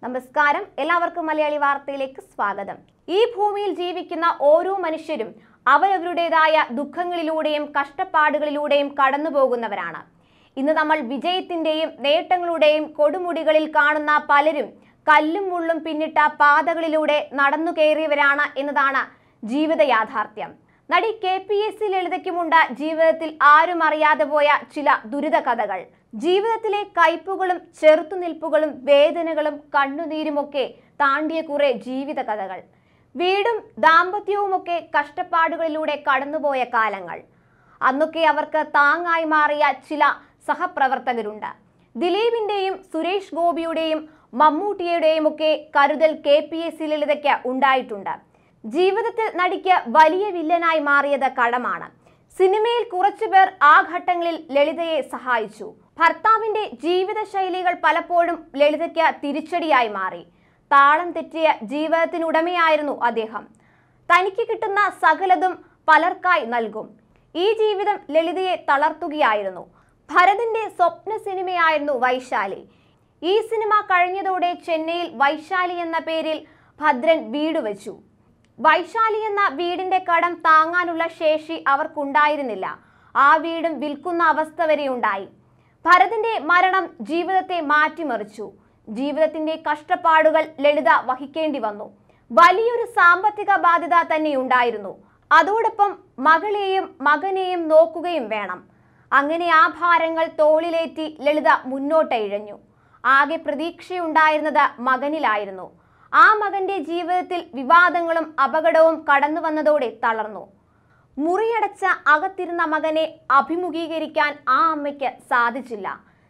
നമസ്കാരം എല്ലാവർക്കും മലയാളി വാർത്തയിലേക്ക് സ്വാഗതം ഈ ഭൂമിയിൽ ജീവിക്കുന്ന ഓരോ മനുഷ്യരും അവരവരുടേതായ ദുഃഖങ്ങളിലൂടെയും കഷ്ടപ്പാടുകളിലൂടെയും കടന്നു പോകുന്നവരാണ് ഇന്ന് നമ്മൾ വിജയത്തിന്റെയും നേട്ടങ്ങളുടെയും കൊടുമുടികളിൽ കാണുന്ന പലരും കല്ലും മുള്ളും പിന്നിട്ട പാതകളിലൂടെ നടന്നു കയറിയവരാണ് എന്നതാണ് ജീവിത യാഥാർത്ഥ്യം നടി കെ പി എസ് സി ലളിതയ്ക്കുമുണ്ട് ജീവിതത്തിൽ ആരും അറിയാതെ പോയ ചില ദുരിത കഥകൾ ജീവിതത്തിലെ കയ്പുകളും ചെറുത്തുനിൽപ്പുകളും വേദനകളും കണ്ണുനീരുമൊക്കെ താണ്ടിയ കുറെ ജീവിത കഥകൾ വീടും ദാമ്പത്യവുമൊക്കെ കഷ്ടപ്പാടുകളിലൂടെ കടന്നുപോയ കാലങ്ങൾ അന്നൊക്കെ അവർക്ക് താങ്ങായി മാറിയ ചില സഹപ്രവർത്തകരുണ്ട് ദിലീപിന്റെയും സുരേഷ് ഗോപിയുടെയും മമ്മൂട്ടിയുടെയും ഒക്കെ കരുതൽ കെ പി എസ് സി ലളിതയ്ക്ക് ഉണ്ടായിട്ടുണ്ട് ജീവിതത്തിൽ നടിക്ക് വലിയ വില്ലനായി മാറിയത് കടമാണ് സിനിമയിൽ കുറച്ചുപേർ ആ ഘട്ടങ്ങളിൽ ലളിതയെ സഹായിച്ചു ഭർത്താവിന്റെ ജീവിതശൈലികൾ പലപ്പോഴും ലളിതയ്ക്ക് തിരിച്ചടിയായി മാറി താളം തെറ്റിയ ജീവിതത്തിനുടമയായിരുന്നു അദ്ദേഹം തനിക്ക് കിട്ടുന്ന സകലതും പലർക്കായി നൽകും ഈ ജീവിതം ലളിതയെ തളർത്തുകയായിരുന്നു ഭരതിന്റെ സ്വപ്ന സിനിമയായിരുന്നു വൈശാലി ഈ സിനിമ കഴിഞ്ഞതോടെ ചെന്നൈയിൽ വൈശാലി എന്ന പേരിൽ ഭദ്രൻ വീട് വെച്ചു വൈശാലി എന്ന വീടിന്റെ കടം താങ്ങാനുള്ള ശേഷി അവർക്കുണ്ടായിരുന്നില്ല ആ വീടും വിൽക്കുന്ന അവസ്ഥ വരെ ഉണ്ടായി ഭരതിന്റെ മരണം ജീവിതത്തെ മാറ്റിമറിച്ചു ജീവിതത്തിന്റെ കഷ്ടപ്പാടുകൾ ലളിത വഹിക്കേണ്ടി വന്നു വലിയൊരു സാമ്പത്തിക ബാധ്യത തന്നെ ഉണ്ടായിരുന്നു അതോടൊപ്പം മകളെയും മകനെയും നോക്കുകയും വേണം അങ്ങനെ ആ ഭാരങ്ങൾ തോളിലേറ്റി ലളിത മുന്നോട്ട് ഇഴഞ്ഞു ആകെ പ്രതീക്ഷയുണ്ടായിരുന്നത് മകനിലായിരുന്നു ആ മകന്റെ ജീവിതത്തിൽ വിവാദങ്ങളും അപകടവും കടന്നു വന്നതോടെ തളർന്നു മുറിയടച്ച അകത്തിരുന്ന മകനെ അഭിമുഖീകരിക്കാൻ ആ അമ്മയ്ക്ക് സാധിച്ചില്ല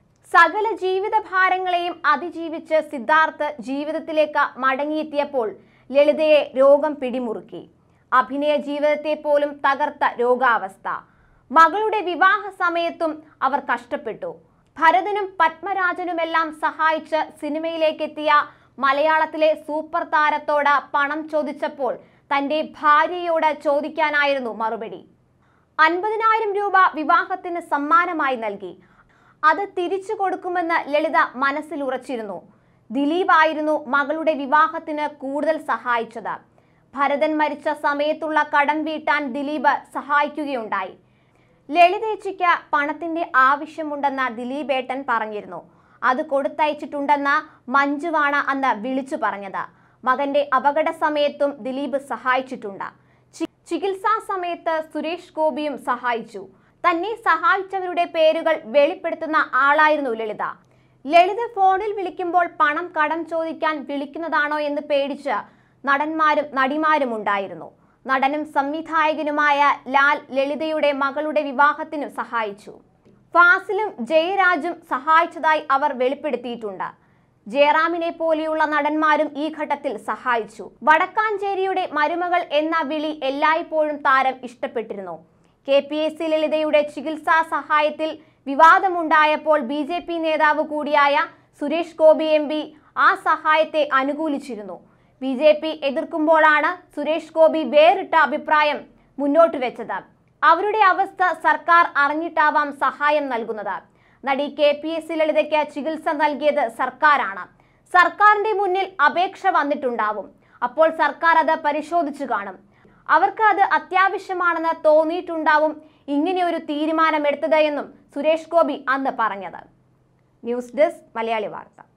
സകല ജീവിത ഭാരങ്ങളെയും അതിജീവിച്ച് സിദ്ധാർത്ഥ് ജീവിതത്തിലേക്ക് മടങ്ങിയെത്തിയപ്പോൾ ലളിതയെ രോഗം പിടിമുറുക്കി അഭിനയ ജീവിതത്തെ പോലും തകർത്ത രോഗാവസ്ഥ മകളുടെ വിവാഹ സമയത്തും അവർ കഷ്ടപ്പെട്ടു ഭരതനും പത്മരാജനുമെല്ലാം സഹായിച്ച് സിനിമയിലേക്കെത്തിയ മലയാളത്തിലെ സൂപ്പർ താരത്തോട് പണം ചോദിച്ചപ്പോൾ തന്റെ ഭാര്യയോട് ചോദിക്കാനായിരുന്നു മറുപടി അൻപതിനായിരം രൂപ വിവാഹത്തിന് സമ്മാനമായി നൽകി അത് തിരിച്ചു കൊടുക്കുമെന്ന് ലളിത മനസ്സിൽ ഉറച്ചിരുന്നു ദിലീപ് ആയിരുന്നു മകളുടെ വിവാഹത്തിന് കൂടുതൽ സഹായിച്ചത് ഭരതൻ മരിച്ച സമയത്തുള്ള കടം വീട്ടാൻ ദിലീപ് സഹായിക്കുകയുണ്ടായി ലളിതേച്ചിക്ക് പണത്തിന്റെ ആവശ്യമുണ്ടെന്ന് ദിലീപേട്ടൻ പറഞ്ഞിരുന്നു അത് കൊടുത്തയച്ചിട്ടുണ്ടെന്ന് മഞ്ജുവാണ് അന്ന് വിളിച്ചു പറഞ്ഞത് മകന്റെ അപകട സമയത്തും ദിലീപ് സഹായിച്ചിട്ടുണ്ട് ചി- ചികിത്സാ സമയത്ത് സുരേഷ് ഗോപിയും സഹായിച്ചു തന്നെ സഹായിച്ചവരുടെ പേരുകൾ വെളിപ്പെടുത്തുന്ന ആളായിരുന്നു ലളിത ലളിത ഫോണിൽ വിളിക്കുമ്പോൾ പണം കടം ചോദിക്കാൻ വിളിക്കുന്നതാണോ എന്ന് പേടിച്ച് നടന്മാരും നടിമാരും ഉണ്ടായിരുന്നു നടനും സംവിധായകനുമായ ലാൽ ലളിതയുടെ മകളുടെ വിവാഹത്തിനും സഹായിച്ചു ഫാസിലും ജയരാജും സഹായിച്ചതായി അവർ വെളിപ്പെടുത്തിയിട്ടുണ്ട് ജയറാമിനെ പോലെയുള്ള നടന്മാരും ഈ ഘട്ടത്തിൽ സഹായിച്ചു വടക്കാഞ്ചേരിയുടെ മരുമകൾ എന്ന വിളി എല്ലായ്പ്പോഴും താരം ഇഷ്ടപ്പെട്ടിരുന്നു കെ പി എസ് സി ലളിതയുടെ ചികിത്സാ സഹായത്തിൽ വിവാദമുണ്ടായപ്പോൾ ബി ജെ പി നേതാവ് കൂടിയായ സുരേഷ് ഗോപി എം പി ആ സഹായത്തെ അനുകൂലിച്ചിരുന്നു ബി ജെ പി എതിർക്കുമ്പോഴാണ് സുരേഷ് ഗോപി വേറിട്ട അഭിപ്രായം മുന്നോട്ട് വെച്ചത് അവരുടെ അവസ്ഥ സർക്കാർ അറിഞ്ഞിട്ടാവാം സഹായം നൽകുന്നത് നടി കെ പി എസ് സി ലളിതയ്ക്ക് ചികിത്സ നൽകിയത് സർക്കാരാണ് സർക്കാരിന്റെ മുന്നിൽ അപേക്ഷ വന്നിട്ടുണ്ടാവും അപ്പോൾ സർക്കാർ അത് പരിശോധിച്ചു കാണും അവർക്ക് അത് അത്യാവശ്യമാണെന്ന് തോന്നിയിട്ടുണ്ടാവും ഇങ്ങനെയൊരു തീരുമാനമെടുത്തത് എന്നും സുരേഷ് ഗോപി അന്ന് പറഞ്ഞത് ന്യൂസ് ഡെസ്ക് മലയാളി വാർത്ത